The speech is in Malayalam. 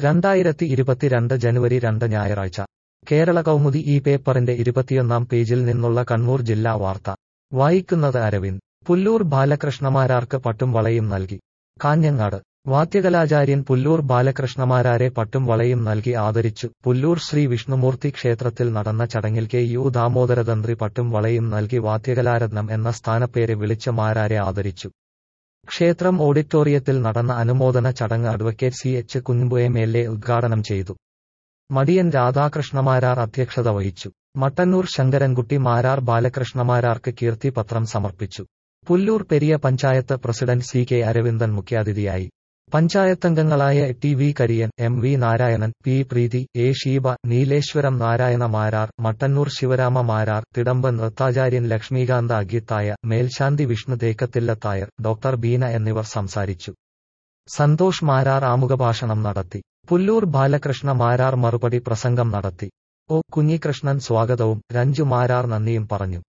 രണ്ടായിരത്തി ഇരുപത്തിരണ്ട് ജനുവരി രണ്ട് ഞായറാഴ്ച കേരള കൗമുദി ഈ പേപ്പറിന്റെ ഇരുപത്തിയൊന്നാം പേജിൽ നിന്നുള്ള കണ്ണൂർ ജില്ലാ വാർത്ത വായിക്കുന്നത് അരവിന്ദ് പുല്ലൂർ ബാലകൃഷ്ണമാരാർക്ക് പട്ടും വളയും നൽകി കാഞ്ഞങ്ങാട് വാദ്യകലാചാര്യൻ പുല്ലൂർ ബാലകൃഷ്ണമാരാരെ പട്ടും വളയും നൽകി ആദരിച്ചു പുല്ലൂർ ശ്രീ വിഷ്ണുമൂർത്തി ക്ഷേത്രത്തിൽ നടന്ന ചടങ്ങിൽ കെ യു ദാമോദരതന്ത്രി പട്ടും വളയും നൽകി വാദ്യകലാരത്നം എന്ന സ്ഥാനപ്പേര് വിളിച്ച മാരാരെ ആദരിച്ചു ക്ഷേത്രം ഓഡിറ്റോറിയത്തിൽ നടന്ന അനുമോദന ചടങ്ങ് advocate C H Kunhambu M L A ഉദ്ഘാടനം ചെയ്തു മടിയൻ രാധാകൃഷ്ണമാരാർ അധ്യക്ഷത വഹിച്ചു മട്ടന്നൂർ ശങ്കരൻകുട്ടി മാരാർ ബാലകൃഷ്ണമാരാർക്ക് കീർത്തിപത്രം സമർപ്പിച്ചു Pullur Periya panchayat president C K Aravindan മുഖ്യാതിഥിയായി പഞ്ചായത്തംഗങ്ങളായ T V Kariyan M V Narayanan P Preethi A Sheeba Nileshwaram Narayana Marar Mattannur Sivarama Marar തിടമ്പ് നൃത്താചാര്യൻ ലക്ഷ്മീകാന്ത അഗിത്തായ മേൽശാന്തി വിഷ്ണു തേക്കത്തില്ലത്തായർ ഡോക്ടർ ബീന എന്നിവർ സംസാരിച്ചു സന്തോഷ് മാരാർ ആമുഖഭാഷണം നടത്തി പുല്ലൂർ ബാലകൃഷ്ണ മാരാർ മറുപടി പ്രസംഗം നടത്തി ഒ കുഞ്ഞികൃഷ്ണൻ സ്വാഗതവും രഞ്ജു മാരാർ നന്ദിയും പറഞ്ഞു